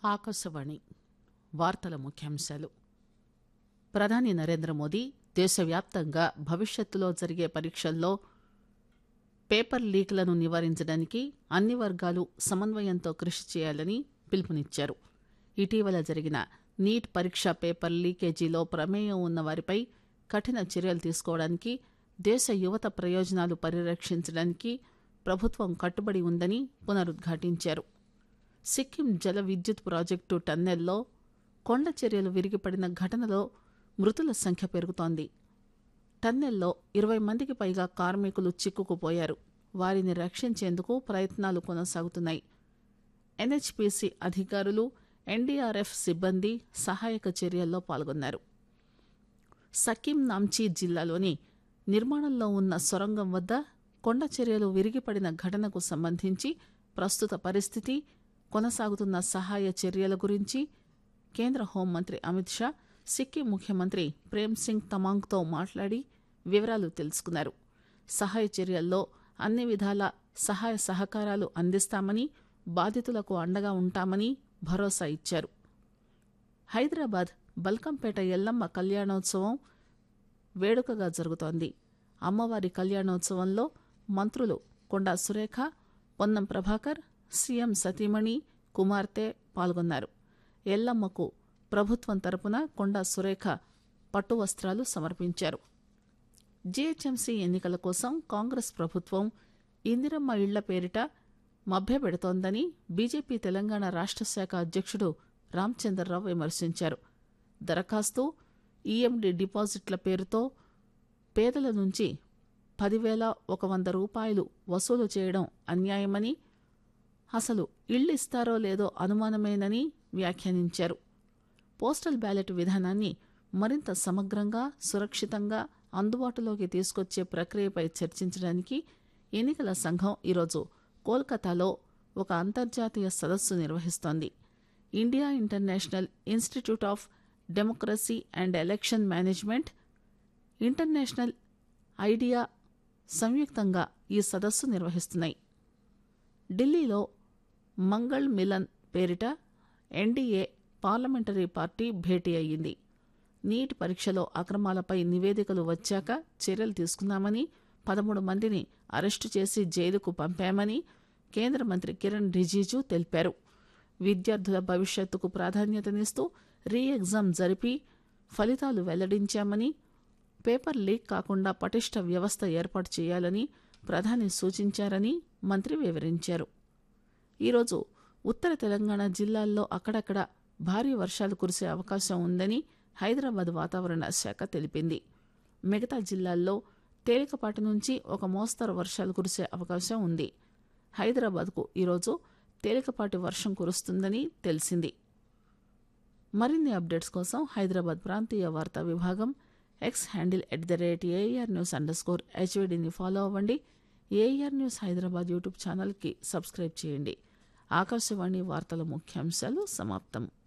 ఆకాశవాణి వార్తల ముఖ్యాంశాలు ప్రధాని నరేంద్ర మోదీ దేశవ్యాప్తంగా భవిష్యత్తులో జరిగే పరీక్షల్లో పేపర్ లీక్లను నివారించడానికి అన్ని వర్గాలు సమన్వయంతో కృషి చేయాలని పిలుపునిచ్చారు ఇటీవల జరిగిన నీట్ పరీక్ష పేపర్ లీకేజీలో ప్రమేయం ఉన్న వారిపై కఠిన చర్యలు తీసుకోవడానికి దేశ యువత ప్రయోజనాలు పరిరక్షించడానికి ప్రభుత్వం కట్టుబడి ఉందని పునరుద్ఘాటించారు సిక్కిం జల విద్యుత్ ప్రాజెక్టు టన్నెల్లో కొండ చర్యలు విరిగిపడిన ఘటనలో మృతుల సంఖ్య పెరుగుతోంది టన్నెల్లో ఇరవై మందికి పైగా కార్మికులు చిక్కుకుపోయారు వారిని రక్షించేందుకు ప్రయత్నాలు కొనసాగుతున్నాయి ఎన్హెచ్పిసి అధికారులు ఎన్డీఆర్ఎఫ్ సిబ్బంది సహాయక చర్యల్లో పాల్గొన్నారు సకీం నాంచీ జిల్లాలోని నిర్మాణంలో ఉన్న సొరంగం వద్ద కొండ చర్యలు విరిగిపడిన ఘటనకు సంబంధించి ప్రస్తుత పరిస్థితి కొనసాగుతున్న సహాయ చర్యల గురించి కేంద్ర హోంమంత్రి అమిత్ షా సిక్కిం ముఖ్యమంత్రి ప్రేమ్ సింగ్ తమాంగ్తో మాట్లాడి వివరాలు తెలుసుకున్నారు సహాయ చర్యల్లో అన్ని విధాల సహాయ సహకారాలు అందిస్తామని బాధితులకు అండగా ఉంటామని భరోసా ఇచ్చారు హైదరాబాద్ బల్కంపేట ఎల్లమ్మ కళ్యాణోత్సవం వేడుకగా జరుగుతోంది అమ్మవారి కళ్యాణోత్సవంలో మంత్రులు కొండా సురేఖ పొన్నం ప్రభాకర్ సీఎం సతీమణి కుమార్తె పాల్గొన్నారు ఎల్లమ్మకు ప్రభుత్వం తరపున కొండా సురేఖ పట్టు వస్త్రాలు సమర్పించారు జీహెచ్ఎంసీ ఎన్నికల కోసం కాంగ్రెస్ ప్రభుత్వం ఇందిరమ్మ ఇళ్ల పేరిట మభ్యపెడుతోందని బీజేపీ తెలంగాణ రాష్ట్ర శాఖ అధ్యక్షుడు రామచంద్రరావు విమర్శించారు దరఖాస్తు ఈఎండి డిపాజిట్ల పేరుతో పేదల నుంచి పదివేల ఒక వంద రూపాయలు వసూలు చేయడం అన్యాయమని అసలు ఇళ్లు ఇస్తారో లేదో అనుమానమేనని వ్యాఖ్యానించారు పోస్టల్ బ్యాలెట్ విధానాన్ని మరింత సమగ్రంగా సురక్షితంగా అందుబాటులోకి తీసుకొచ్చే ప్రక్రియపై చర్చించడానికి ఎన్నికల సంఘం ఈరోజు కోల్కతాలో ఒక అంతర్జాతీయ సదస్సు నిర్వహిస్తోంది India international institute of democracy and election management international IDEA సంయుక్తంగా ఈ సదస్సు నిర్వహిస్తున్నాయి ఢిల్లీలో మంగళ్ మిలన్ పేరిట ఎన్డీఏ పార్లమెంటరీ పార్టీ భేటీ అయ్యింది నీట్ పరీక్షలో అక్రమాలపై నివేదికలు వచ్చాక చర్యలు తీసుకున్నామని పదమూడు మందిని అరెస్టు చేసి జైలుకు పంపామని కేంద్ర మంత్రి కిరణ్ రిజిజు తెలిపారు విద్యార్థుల భవిష్యత్తుకు ప్రాధాన్యతనిస్తూ రీ ఎగ్జామ్ జరిపి ఫలితాలు వెల్లడించామని పేపర్ లీక్ కాకుండా పటిష్ట వ్యవస్థ ఏర్పాటు చేయాలని ప్రధాని సూచించారని మంత్రి వివరించారు ఈరోజు ఉత్తర తెలంగాణ జిల్లాల్లో అక్కడక్కడ భారీ వర్షాలు కురిసే అవకాశం ఉందని హైదరాబాద్ వాతావరణ శాఖ తెలిపింది మిగతా జిల్లాల్లో తేలికపాటి నుంచి ఒక మోస్తరు వర్షాలు కురిసే అవకాశం ఉంది హైదరాబాద్కు ఈరోజు తేలికపాటి వర్షం కురుస్తుందని తెలిసింది మరిన్ని అప్డేట్స్ కోసం హైదరాబాద్ ప్రాంతీయ వార్తా విభాగం X handle at the rate AR news underscore హెచ్వీడీని ఫాలో అవ్వండి ఏఆర్ న్యూస్ హైదరాబాద్ యూట్యూబ్ ఛానల్కి సబ్స్క్రైబ్ చేయండి ఆకాశవాణి వార్తల ముఖ్యాంశాలు సమాప్తం